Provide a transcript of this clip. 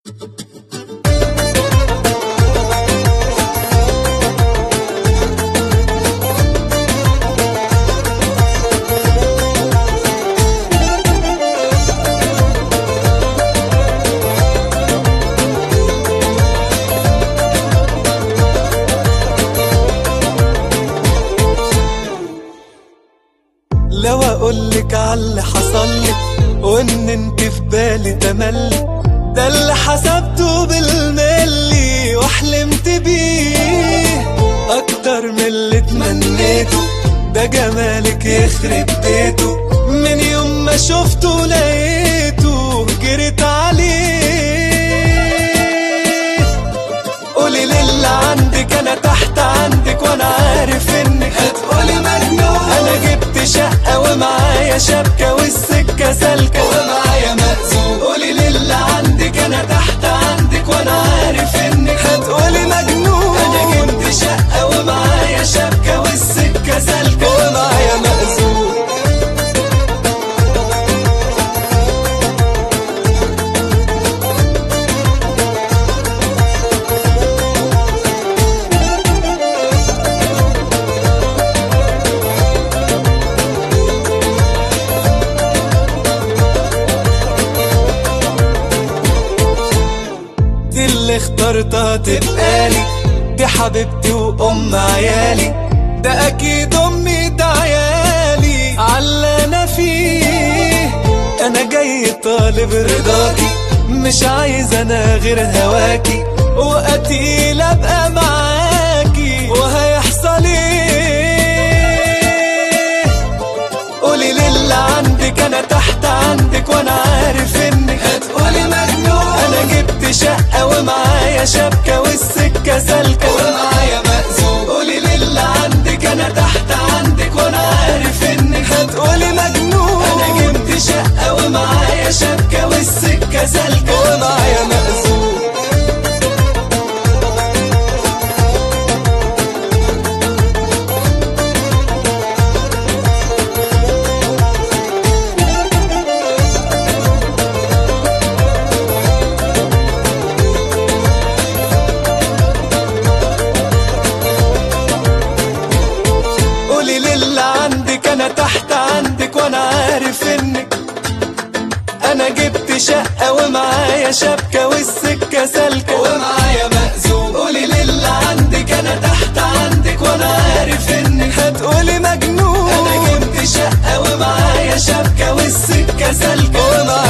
لو اقولك عاللي حصلي وان انت في بالي تملي ده اللي حسبته بالملي وحلمت بيه اكتر من اللي تمنيته ده جمالك يخرب بيته من يوم ما شفته لقيته جريت عليه قولي للي عندك انا تحت عندك وانا عارف انك هتقولي مجنون انا جبت شقه ومعايا شبكه والسكه سالكه ومعايا مأذون قولي للي عندك انا تحت عندك وانا عارف انك هتقولي مجنون انا جبت شقه ومعايا شبكه والسكه سالكه ومعايا مأذون دي اللي اخترتها تبقالي دي حبيبتي وام عيالي ده اكيد امي ده عيالي عاللي انا فيه انا جاي طالب رضاكي مش عايز انا غير هواكي وقتيل ابقى معاكي وهيحصل ايه قولي للي عندك انا تحت عندك وانا عارف انك هتقولي مجنون انا جبت شقه ومعايا شبكه والسكه سالكه ومعايا مأذون قولي للي عندك انا تحت عندك وانا عارف انك هتقولي مجنون انا جبت شقه ومعايا شبكه والسكه سالكه ومعايا مأذون قولي للي عندك انا تحت عندك وانا عارف انك انا جبت شقة ومعايا شبكة والسكة سالكة ومعايا مأذون قولي للي عندك انا تحت عندك وانا عارف انك هتقولي مجنون انا جبت شقة ومعايا شبكة والسكة سالكة ومعايا